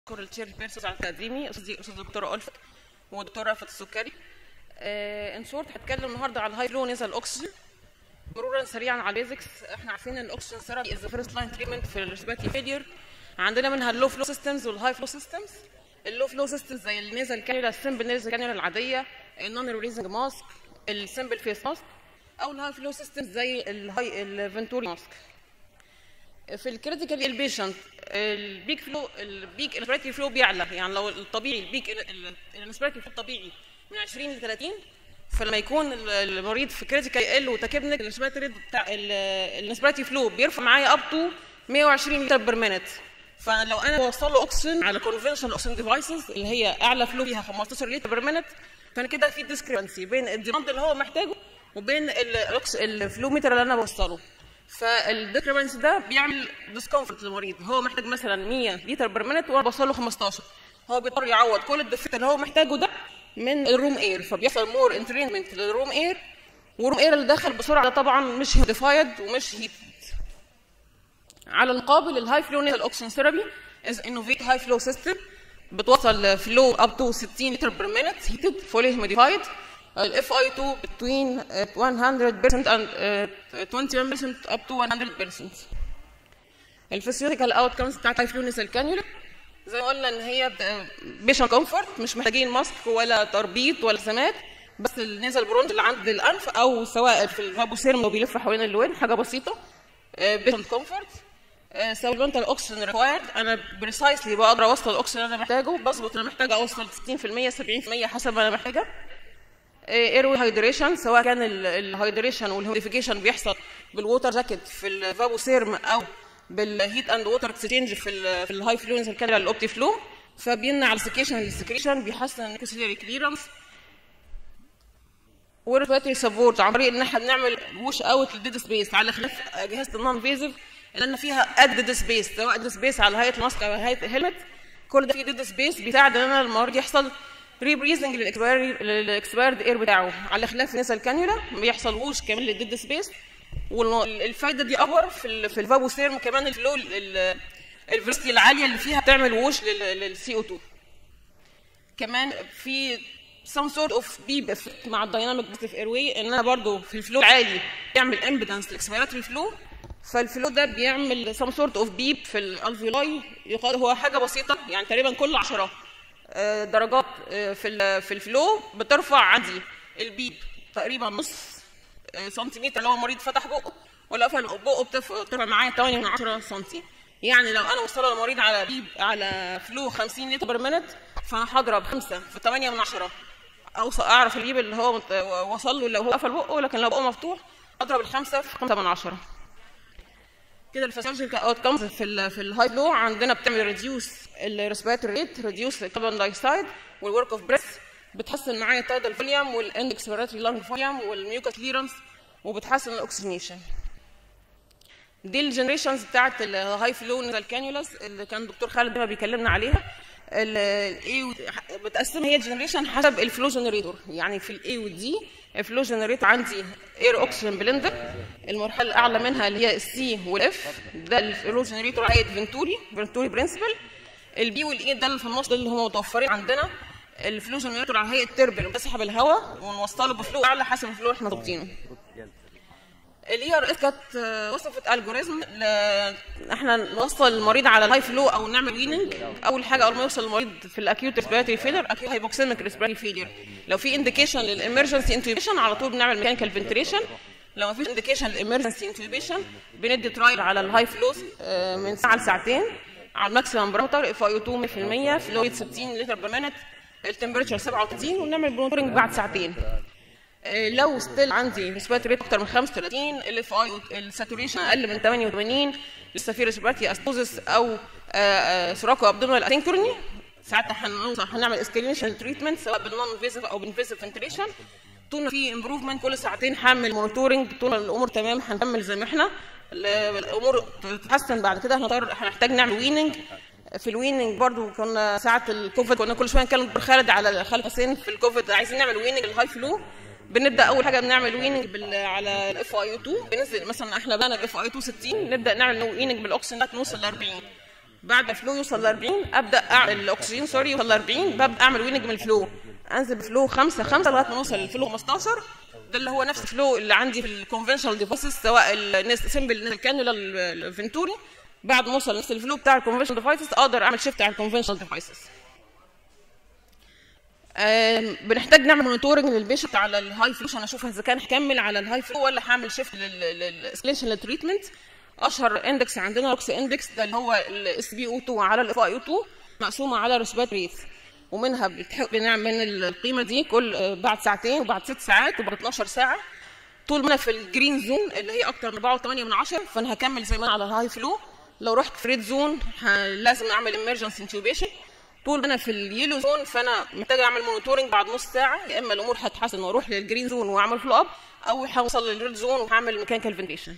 اشكر التشير بيرسونز على تقديمي استاذ استاذ دكتوره الفت ودكتوره رفعت السكري ان شورت هتكلم النهارده على الهاي فلو نيزل اوكسجين مرورا سريعا على البيزكس احنا عارفين ان الاكسجين ثيرابي از فيرست لاين تريتمنت في الريسبيرتي فيلير عندنا منها اللو فلو سيستمز والهاي فلو سيستمز اللو فلو سيستمز زي النيزل كانيولا السمبل نيزل كانيولا العاديه النون ريليزنج ماسك السمبل فيس ماسك او الهاي فلو سيستمز زي الهاي الفنتوري ماسك في الكريتيكال البيشنت البيك فلو البيك الريسبيرتي فلو بيعلى يعني لو الطبيعي البيك الريسبيرتي فلو الطبيعي من 20 ل 30 فلما يكون المريض في كريتيكال يقل وتكبنك الريسبيرتي بتاع الريسبيرتي فلو بيرفع معايا اب تو 120 لتر بير مينت فلو انا بوصل له اكسجين على كونفشنال اكسجين ديفايسز اللي هي اعلى فلو فيها 15 لتر بير مينت فانا كده في ديسكريبنسي بين الديماند اللي هو محتاجه وبين الفلو متر اللي انا بوصله فالديسكريبنسي ده بيعمل ديسكومفورت للمريض هو محتاج مثلا 100 لتر بير مينت وانا بوصل له 15 هو بيضطر يعوض كل الدفت اللي هو محتاجه ده من الروم اير فبيحصل مور انترينمنت للروم اير والروم اير اللي دخل بسرعه ده طبعا مش هيديفايد ومش هيت على المقابل الهاي فلو نيزل اوكسجين ثيرابي از انوفيت هاي فلو سيستم بتوصل فلو اب تو 60 لتر بير مينت هيتد فولي هيموديفايد الاف اي 2 between 100% and 20% up to 100% الفسيولوجيكال اوت كمز بتاعت هاي فلو نيزل كانيولا زي ما قلنا ان هي بيشن كومفورت مش محتاجين ماسك ولا تربيط ولا سمات بس النيزل برونت اللي عند الانف او سواء في الفابوسيرم بيلف حوالين الودن حاجه بسيطه بيشن كومفورت سبلمنتال اوكسجين ريكوايرد انا بريسايسلي بقدر اوصل الاكسجين اللي انا محتاجه بظبط انا محتاجه اوصل 60% 70% حسب ما انا محتاجه ايروي هايدريشن سواء كان الهايدريشن والهيموديفيكيشن بيحصل بالووتر جاكيت في الفابوسيرم او بالهيت اند ووتر اكسشينج في ال في الهاي فلوينز الكالوري الاوبتي فلو فبيمنع السكيشن السكريشن بيحسن النيكوسيلري كليرنس وريسبيرتوري سبورت عن طريق ان احنا بنعمل ووش اوت للديد سبيس على خلاف اجهزه النون فيزيف لان فيها اد ديد سبيس سواء ديد سبيس على هيئه ماسك او هيئه هيلمت كل ده فيه ديد سبيس بيساعد ان انا المريض يحصل ريبريزنج للاكسبيرد اير بتاعه على خلاف نسا الكانيولا بيحصل ووش كمان للديد سبيس والفايده دي اكبر في في الفابوسيرم كمان الفلو الفيرستي العاليه اللي فيها بتعمل ووش للسي او 2 كمان في some sort of beep effect مع الدايناميك بوزيتيف اير واي ان انا برضو في الفلو العالي بيعمل امبيدنس الاكسبيراتوري فلو فالفلو ده بيعمل some sort of beep في الالفيولاي يقال هو حاجه بسيطه يعني تقريبا كل 10 درجات في في الفلو بترفع عندي البيب تقريبا نص سنتيمتر لو المريض فتح بقه ولا قفل بقه بترفع معايا 8 من 10 سم يعني لو انا وصل المريض على بيب على فلو 50 لتر بير مينت فانا هضرب 5 في 8 من 10 اوصل اعرف البيب اللي هو وصل له لو هو قفل بقه لكن لو بقه مفتوح اضرب الخمسه في 5 من 10 كده الفسيولوجيكال اوت كمز في ال في الهاي فلو عندنا بتعمل ريديوس الريسبيراتوري ريت ريديوس الكربون دايوكسيد والورك اوف بريث بتحسن معايا التايدال فوليوم والاند اكسبيراتوري لانج فوليوم والميوكا كليرنس وبتحسن الاكسجينيشن دي الجنريشنز بتاعت الهاي فلو نزل كانيولاس اللي كان دكتور خالد دايما بيكلمنا عليها الاي بتقسم هي الجنريشن حسب الفلو جنريتور يعني في الاي والدي الفلو جنريتور عندي اير اوكسجين بلندر المرحله الاعلى منها اللي هي السي والاف ده الفلو جنريتور هيئه فنتوري فنتوري برنسبل البي والاي ده اللي في النص ده اللي هم متوفرين عندنا الفلو جنريتور على هيئه تربل بتسحب الهواء ونوصله بفلو اعلى حسب الفلو اللي احنا ضابطينه الاي ار اس كانت وصفت الجوريزم ل... احنا نوصل المريض على الهاي فلو او نعمل ويننج اول حاجه اول ما يوصل المريض في الاكيوت ريسبيراتوري فيلر اكيوت هايبوكسيميك ريسبيراتوري فيلر لو في انديكيشن للامرجنسي انتوبيشن على طول بنعمل ميكانيكال فنتريشن لو ما فيش انديكيشن للامرجنسي انتوبيشن بندي ترايل على الهاي فلو من ساعه لساعتين على الماكسيمم بارامتر اف اي 2 100% فلو 60 لتر بير مينت التمبريتشر 37 ونعمل برونتورنج بعد ساعتين لو ستيل عندي ريسبيراتوري ريت اكتر من 35 الاف اي الساتوريشن اقل من 88 لسه في ريسبيراتوري استوزس او سراكو ابدومينال اسينكروني ساعتها هنوصل هنعمل اسكيليشن تريتمنت سواء بالنون فيزيف او بالفيزيف فنتريشن طول ما في امبروفمنت كل ساعتين هعمل مونيتورنج طول ما الامور تمام هنكمل زي ما احنا الامور تتحسن بعد كده هنضطر هنحتاج نعمل ويننج في الويننج برضو كنا ساعه الكوفيد كنا كل شويه نتكلم خالد على خالد حسين في الكوفيد عايزين نعمل ويننج الهاي فلو بنبدا اول حاجه بنعمل ويننج بال... على الاف اي 2 بننزل مثلا احنا بقى الاف اي 2 60 نبدا نعمل ويننج بالاكسجين ده نوصل ل 40 بعد الفلو يوصل ل 40 ابدا اعمل الاكسجين سوري يوصل ل 40 ببدا اعمل ويننج من الفلو انزل بفلو 5 5 لغايه ما نوصل للفلو 15 ده اللي هو نفس الفلو اللي عندي في الكونفشنال ديفايسز سواء السمبل الكانولا الفنتوري بعد ما اوصل لنفس الفلو بتاع الكونفشنال ديفايسز اقدر اعمل شيفت على الكونفشنال ديفايسز بنحتاج نعمل مونيتورنج للبيشنت على الهاي فلو عشان اشوف اذا كان هكمل على الهاي فلو ولا هعمل شيفت للاسكليشن للتريتمنت اشهر اندكس عندنا روكس اندكس ده اللي هو الاس بي او 2 على الاف اي او 2 مقسومه على رسبات ريت ومنها بتحب بنعمل القيمه دي كل بعد ساعتين وبعد ست ساعات وبعد 12 ساعه طول ما انا في الجرين زون اللي هي اكتر من 4.8 من 10 فانا هكمل زي ما انا على الهاي فلو لو رحت في ريد زون لازم اعمل امرجنسي انتوبيشن طول ما انا في اليلو زون فانا محتاجه اعمل مونيتورنج بعد نص ساعه يا اما الامور هتحسن واروح للجرين زون واعمل فلو اب او هوصل للريد زون وهعمل ميكانيكال فنتيشن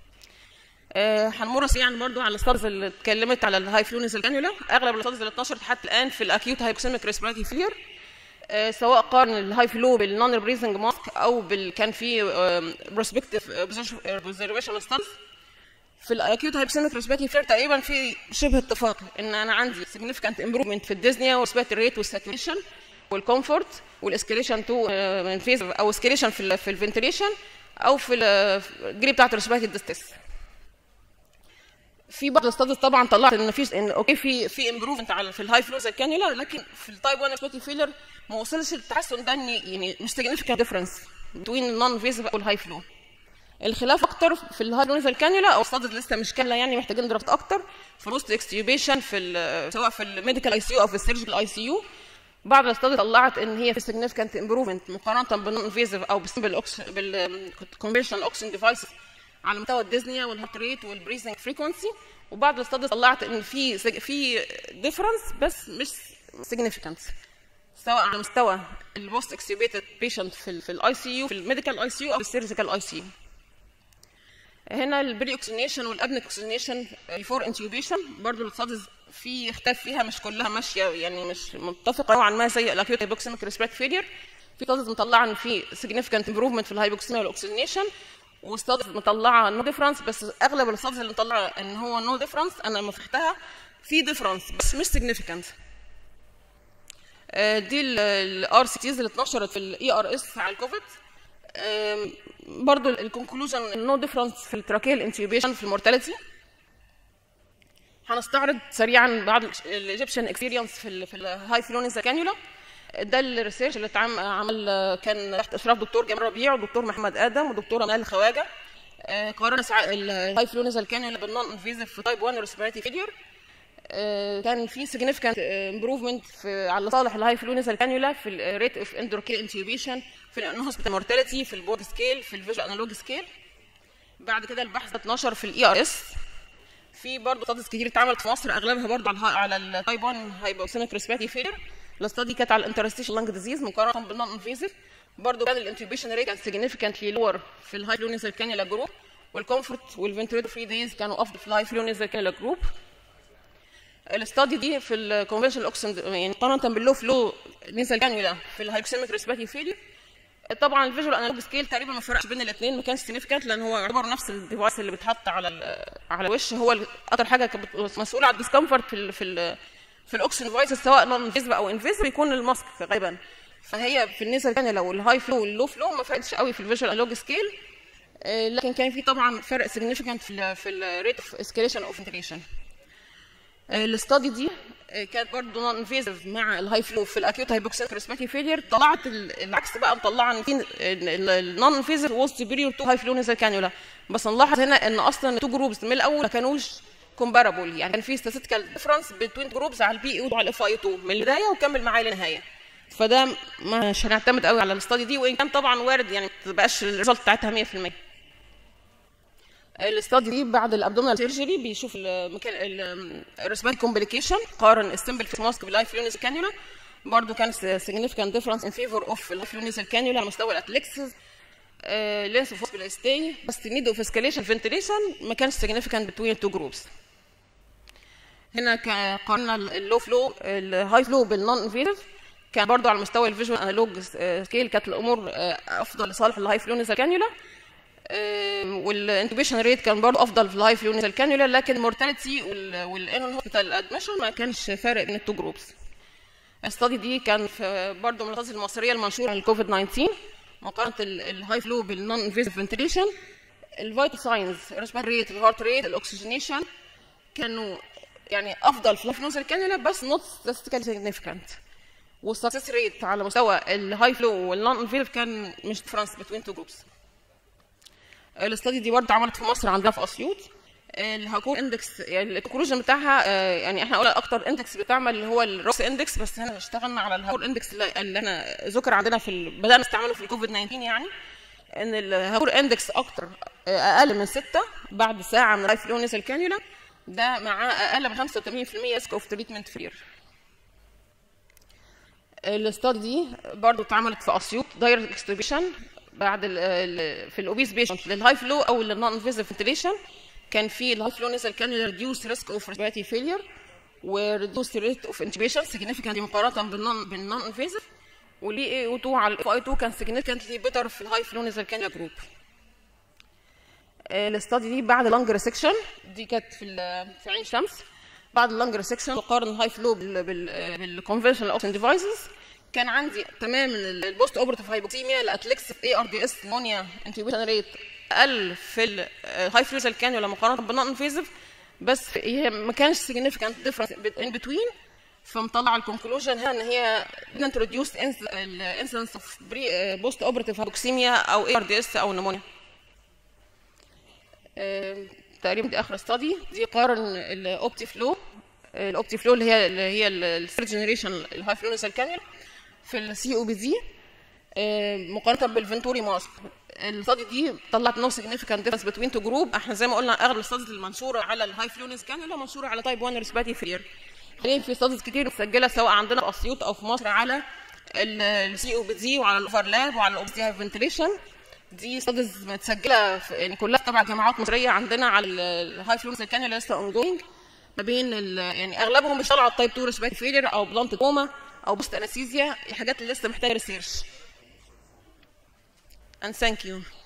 هنمر سريعا برضو على الستارز اللي اتكلمت على الهاي فلونس الكانيولا اغلب الستارز اللي اتنشرت حتى الان في الاكيوت هايبوكسيميك ريسبيراتي فيلير أه سواء قارن الهاي فلو بالنون بريزنج ماسك او بال كان في بروسبكتيف اوبزرفيشن ستارز في الاكيوت هايبوكسيميك ريسبيراتي فيلير تقريبا في شبه اتفاق ان انا عندي significant امبروفمنت في الديزنيا والريسبيراتي ريت والساتوريشن والكومفورت والاسكيليشن تو فيز او اسكيليشن في ال في الفنتليشن او في الجري بتاعت الريسبيراتي ديستس في بعض الاستادز طبعا طلعت ان في ان اوكي في في امبروفمنت على في الهاي فلوز الكانيولا لكن في التايب 1 سبوتي فيلر ما وصلش التحسن ده ان يعني مش significant ديفرنس بين النون فيزيف والهاي فلو الخلاف اكتر في الهاي فلوز الكانيولا او الاستادز لسه مش كامله يعني محتاجين دراسات اكتر في روست اكستيوبيشن في سواء في الميديكال اي سي يو او في السيرجيكال اي سي يو بعض الاستادز طلعت ان هي في significant امبروفمنت مقارنه بالنون فيزيف او بالسمبل بالكونفشنال اوكسجين ديفايس على مستوى الديزنيا والهارت ريت والبريزنج فريكونسي وبعض الاستادز طلعت ان في في ديفرنس بس مش سيجنيفيكانت سواء على مستوى البوست اكسيبيتد بيشنت في في الاي سي يو في الميديكال اي سي يو او في السيرجيكال اي سي يو هنا البري اوكسجينيشن والابنك اوكسجينيشن بيفور انتيوبيشن برضه الاستادز في اختلاف فيها مش كلها ماشيه يعني مش متفقه نوعا ما زي الاكيوت هايبوكسيميك ريسبيرت فيلير في استادز مطلعه ان في significant امبروفمنت في الهايبوكسيميا والاكسجينيشن وستادز مطلعه نو ديفرنس بس اغلب الستادز اللي مطلعه ان هو نو ديفرنس انا لما فتحتها في ديفرنس بس مش سيجنيفيكانت دي الار سي تيز اللي اتنشرت في الاي ار اس على الكوفيد برضو الكونكلوجن نو ديفرنس في التراكيال انتيوبيشن في المورتاليتي هنستعرض سريعا بعض الايجيبشن اكسبيرينس في ال في الهاي فلونيزا كانيولا ده الريسيرش اللي اتعمل عمل كان تحت اشراف دكتور جمال ربيع ودكتور محمد ادم ودكتوره مال خواجه قارنا الهاي فلونيزا كانيولا بالنون انفيزيف في تايب 1 ريسبيراتي فيلير كان في significant امبروفمنت في على صالح الهاي فلونيزا كانيولا في الريت اوف اندروكيل انتيوبيشن في الهوسبيتال مورتاليتي في البورد سكيل في الفيجوال انالوج سكيل بعد كده البحث اتنشر في الاي ار اس في برضه ستاديز كتير اتعملت في مصر اغلبها برضه على على التايب 1 هايبوكسيميك ريسبيراتي فيلير الاستادي كانت على الانترستيشن لانج ديزيز مقارنه بالنون انفيزيف برضه كان الانتوبيشن ريت كان significantly لور في الهاي فلونيزال كانيولا جروب والكومفورت والفنتريتور فري دايز كانوا افضل في الهاي فلونيزال كانيولا جروب الاستادي دي في الكونفشنال اوكسن يعني مقارنه باللو فلو نيزال كانيولا في الهايبوكسيميك ريسبيراتي فيلير طبعا الفيجوال انالوج سكيل تقريبا ما فرقش بين الاثنين ما كانش سيجنيفيكانت لان هو يعتبر نفس الديفايس اللي بيتحط على على الوش هو اكتر حاجه كانت مسؤوله على الديسكمفورت في ال في ال في الاوكسجين ديفايس سواء نون انفيزبل او انفيزبل بيكون الماسك غالبا فهي في النسبه الثانيه لو الهاي فلو واللو فلو ما فرقتش قوي في الفيجوال انالوج سكيل لكن كان في طبعا فرق سيجنيفيكانت في ال في الريت اوف اسكيليشن اوف فنتيليشن الاستادي دي كانت برضه نون انفيزيف مع الهاي فلو في الاكيوت هايبوكسيميك ريسبيراتي فيلير طلعت العكس بقى مطلعه ان في النون انفيزيف واز سوبيريور تو هاي فلو نيزل كانيولا بس نلاحظ هنا ان اصلا التو جروبس من الاول ما كانوش كومبارابل يعني كان في statistical difference بين جروبس على البي اي وعلى الاف اي 2 من البدايه وكمل معايا للنهايه فده مش هنعتمد قوي على الاستادي دي وان كان طبعا وارد يعني ما تبقاش الريزلت بتاعتها 100% الاستادي دي بعد الابدومينال سيرجري بيشوف المكان الريسبيرت كومبليكيشن قارن السمبل في ماسك باللايف فلونيس كانيولا برضه كان significant difference in favor of اللايف فلونيس كانيولا على مستوى الاتلكسس لينس اوف هوسبيتال ستاي بس نيد اوف اسكاليشن فنتيليشن ما كانش significant between two groups هنا قارنا اللو فلو الهاي فلو بالنون انفيريف كان برضه على مستوى الفيجوال انالوج سكيل كانت الامور افضل لصالح الهاي فلو نيزل كانيولا والانتوبيشن ريت كان برضه افضل في الهاي فلو نيزل كانيولا لكن المورتاليتي والانون هوسبيتال ادمشن ما كانش فارق بين التو جروبس الستادي دي كان في برضه من القصص المصريه المنشوره للكوفيد 19 مقارنه الهاي فلو بالنون انفيزيف فنتيليشن الفيتال ساينز الريسبيري ريت الهارت ريت الاكسجينيشن كانوا يعني افضل في الهاي فلو كانيولا بس نوت statistical significant والسكسس ريت على مستوى الهاي فلو والنون انفيزيف كان مش ديفرنس بين تو جروبس الاستادي دي برضه اتعملت في مصر عندنا في اسيوط الهاكور اندكس يعني الكونكلوجن بتاعها يعني احنا قلنا اكتر اندكس بتعمل اللي هو الروكس اندكس بس احنا اشتغلنا على الهاكور اندكس اللي احنا ذكر عندنا في ال... بدانا نستعمله في الكوفيد 19 يعني ان الهاكور اندكس اكتر اقل من 6 بعد ساعه من لايف لونس الكانيولا ده مع اقل من 85% ريسك اوف تريتمنت فير الاستادي دي برضه اتعملت في اسيوط دايركت اكستريبيشن بعد ال ال في الاوبيس بيشنت للهاي فلو او للنون انفيزيف فنتيليشن كان في الهاي فلو نزل كان ريديوس ريسك اوف ريسبيراتي فيلير وريديوس ريت اوف انتبيشن سيجنيفيكانت مقارنه بالنون بالنون انفيزيف وليه اي او 2 على الاف اي 2 كان سيجنيفيكانتلي بيتر في الهاي فلو نزل كان جروب الاستادي دي بعد لانج ريسكشن دي كانت في في عين شمس بعد اللانج ريسكشن تقارن الهاي فلو بالكونفشنال اوكسجين ديفايسز كان عندي تماما البوست اوبرتيف هايبوكسيميا الاتليكس في اي ار دي اس نمونيا انتيبيوشن ريت اقل في الهاي فلوزال كانيولا مقارنه بالنون انفيزيف بس هي ما كانش سيجنيفيكانت ديفرنس ان بتوين فمطلع الكونكلوجن هنا ان هي didn't reduce الانسنس اوف بوست اوبرتيف هايبوكسيميا او اي ار دي اس او نمونيا تقريبا دي اخر استادي دي قارن الاوبتي فلو الاوبتي فلو اللي هي اللي هي الثيرد جنريشن الهاي فلونسال كانيولا في السي او بي دي مقارنه بالفنتوري ماسك الاستادي دي طلعت نو سيجنيفيكانت ديفرنس بتوين تو جروب احنا زي ما قلنا اغلب الاستاديز المنشوره على الهاي فلونس كانيولا منشوره على تايب 1 ريسباتي فير حاليا في استاديز كتير مسجله سواء عندنا في اسيوط او في مصر على السي او بي دي وعلى الاوفرلاب وعلى الاوبتي هاي فنتيليشن دي ستاديز متسجله يعني كلها تبع جامعات مصريه عندنا على الهاي فلونس كانيولا لسه اون جوينج ما بين يعني اغلبهم بيشتغلوا على التايب 2 ريسباتي فيلير او بلانت كوما او بوست انستيزيا الحاجات اللي لسه محتاجه ريسيرش and thank you